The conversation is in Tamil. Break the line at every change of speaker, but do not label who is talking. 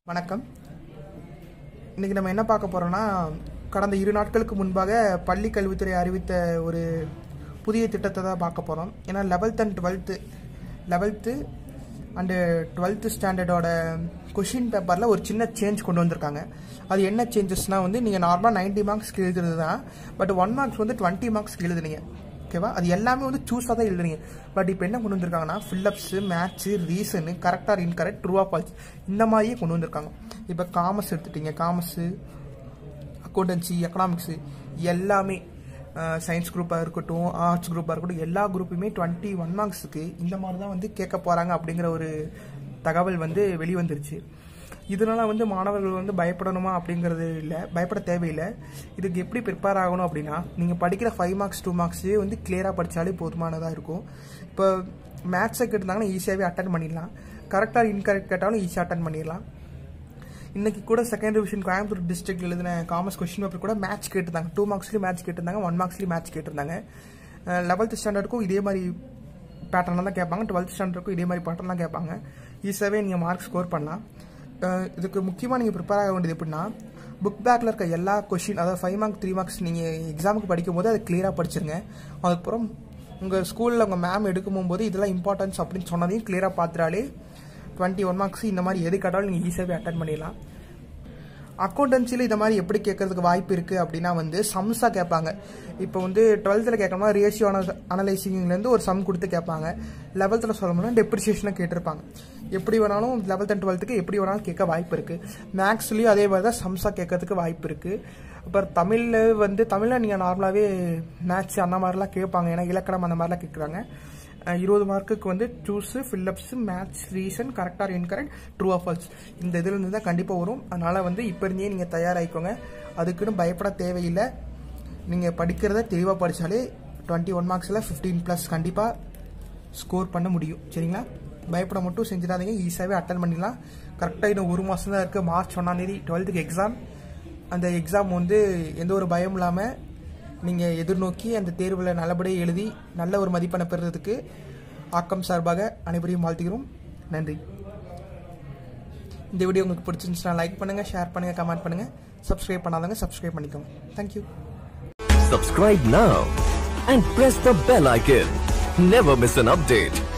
வணக்கம் இன்னைக்கு நம்ம என்ன பார்க்க போறோம்னா கடந்த இரு நாட்களுக்கு முன்பாக பள்ளி கல்வித்துறை அறிவித்த ஒரு புதிய திட்டத்தை தான் பார்க்க போகிறோம் ஏன்னா eleventh and twelfth eleventh and twelfth ஸ்டாண்டர்டோட கொஷின் பேப்பரில் ஒரு சின்ன சேஞ்ச் கொண்டு வந்திருக்காங்க அது என்ன சேஞ்சஸ்னால் வந்து நீங்கள் நார்மலாக 90 மார்க்ஸ்க்கு எழுதுறது தான் பட் ஒன் மார்க்ஸ் வந்து டுவெண்ட்டி மார்க்ஸ்க்கு எழுதுனீங்க ஓகேவா அது எல்லாமே வந்து சூஸாக தான் எழுதுறீங்க பட் இப்போ என்ன கொண்டு வந்திருக்காங்கன்னா ஃபில்லப்ஸு மேட்ச்சு ரீசனு கரெக்டாக இன்கரெக்ட் ட்ரூவா ஃபால்ஸ் இந்த மாதிரியே கொண்டு வந்திருக்காங்க இப்போ காமர்ஸ் எடுத்துட்டீங்க காமர்ஸு அக்கௌண்டன்சி எக்கனாமிக்ஸு எல்லாமே சயின்ஸ் குரூப்பாக இருக்கட்டும் ஆர்ட்ஸ் குரூப்பாக இருக்கட்டும் எல்லா குரூப்புமே டுவெண்ட்டி ஒன் மார்க்ஸுக்கு இந்த மாதிரி தான் வந்து கேட்க போகிறாங்க அப்படிங்கிற ஒரு தகவல் வந்து வெளிவந்துருச்சு இதனால வந்து மாணவர்கள் வந்து பயப்படணுமா அப்படிங்கிறது இல்லை பயப்பட தேவையில்லை இதுக்கு எப்படி ப்ரிப்பேர் ஆகணும் அப்படின்னா நீங்கள் படிக்கிற ஃபைவ் மார்க்ஸ் டூ மார்க்ஸே வந்து கிளியராக படித்தாலே போதுமானதாக இருக்கும் இப்போ மேத்ஸை கேட்டிருந்தாங்கன்னா ஈஸியாகவே அட்டன் பண்ணிடலாம் கரெக்டாக இன்கரெக்ட் கேட்டாலும் ஈஸியாக அட்டன் பண்ணிடலாம் இன்னைக்கு கூட செகண்ட் டிவிஷன் கோயம்புத்தூர் டிஸ்ட்ரிக்ட் எழுதின காமர்ஸ் கொஸ்டின் பேப்பர் கூட மேட்ச் கேட்டிருந்தாங்க டூ மார்க்ஸ்லேயும் மேட்ச் கேட்டிருந்தாங்க ஒன் மார்க்ஸ்லேயும் மேட்ச் கேட்டிருந்தாங்க லெவல்த் ஸ்டாண்டர்டுக்கும் இதே மாதிரி பேட்டர்னில் தான் கேட்பாங்க டுவெல்த் ஸ்டாண்டர்டுக்கும் இதே மாதிரி பேட்டர்ன் தான் கேட்பாங்க ஈஸியாகவே நீங்கள் மார்க் ஸ்கோர் பண்ணலாம் அஹ் இதுக்கு முக்கியமாக நீங்கள் ப்ரிப்பேர் ஆக வேண்டியது எப்படின்னா புக் பேக்கில் இருக்க எல்லா கொஷின் அதாவது ஃபைவ் மார்க் த்ரீ மார்க்ஸ் நீங்கள் எக்ஸாமுக்கு படிக்கும் போது அதை கிளியராக படிச்சிருங்க அதுக்கப்புறம் உங்கள் ஸ்கூலில் உங்கள் மேம் எடுக்கும் போது இதெல்லாம் இம்பார்ட்டன்ஸ் அப்படின்னு சொன்னதையும் கிளியராக பார்த்துட்டாலே டுவெண்ட்டி ஒன் மார்க்ஸ் இந்த மாதிரி எது கேட்டாலும் நீங்கள் ஈஸியாகவே அட்டன் பண்ணிடலாம் அக்கௌண்டன்சியில் இந்த மாதிரி எப்படி கேட்கறதுக்கு வாய்ப்பு இருக்குது அப்படின்னா வந்து சம்ஸாக கேட்பாங்க இப்போ வந்து டுவெல்த்தில் கேட்கணும்னா ரேஷியோ அனலைசிங்லேருந்து ஒரு சம் கொடுத்து கேட்பாங்க லெவல்த்தில் சொல்லணும்னா டெப்ரிசியேஷனாக கேட்டிருப்பாங்க எப்படி வேணாலும் லெவல்த் அண்ட் டுவெல்த்துக்கு எப்படி வேணாலும் கேட்க வாய்ப்பு இருக்குது மேக்ஸ்லேயும் அதே மாதிரி தான் சம்ஸாக கேட்கறதுக்கு வாய்ப்பு இருக்குது அப்புறம் தமிழில் வந்து தமிழில் நீங்கள் நார்மலாகவே மேத்ஸ் அந்த மாதிரிலாம் கேட்பாங்க ஏன்னா இலக்கணம் அந்த மாதிரிலாம் கேட்குறாங்க அஹ் இருபது மார்க்குக்கு வந்து சூஸு ஃபில்லப்ஸ் மேத்ஸ் ரீசன் கரெக்டாக இன்கரெக்ட் ட்ரூ ஆஃப் ஃபால்ஸ் இந்த இதுலேருந்து தான் கண்டிப்பாக வரும் அதனால் வந்து இப்போ இருந்தே நீங்கள் தயாராகிக்கோங்க அதுக்குன்னு பயப்பட தேவையில்லை நீங்கள் படிக்கிறத தெளிவாக படித்தாலே டுவெண்ட்டி ஒன் மார்க்ஸில் ஃபிஃப்டீன் ப்ளஸ் கண்டிப்பாக ஸ்கோர் பண்ண முடியும் சரிங்களா பயப்பட மட்டும் செஞ்சிடாதீங்க ஈஸியாகவே அட்டன் பண்ணிடலாம் கரெக்டாக இன்னும் ஒரு மாதம் தான் இருக்குது மார்ச் ஒன்றாந்தேதி டுவெல்த்துக்கு எக்ஸாம் அந்த எக்ஸாம் வந்து எந்த ஒரு பயம் இல்லாமல் நீங்கள் எதிர்நோக்கி அந்த தேர்வில் நல்லபடியாக எழுதி நல்ல ஒரு மதிப்பெண்ணை பெறுறதுக்கு ஆக்கம் சார்பாக அனைவரையும் வாழ்த்துகிறோம் நன்றி இந்த வீடியோ உங்களுக்கு பிடிச்சிருந்துச்சுன்னா லைக் பண்ணுங்கள் ஷேர் பண்ணுங்கள் கமெண்ட் பண்ணுங்கள் சப்ஸ்கிரைப் பண்ணாதவங்க சப்ஸ்கிரைப் பண்ணிக்கோங்க thank you
Subscribe now and press the bell icon. Never miss an update.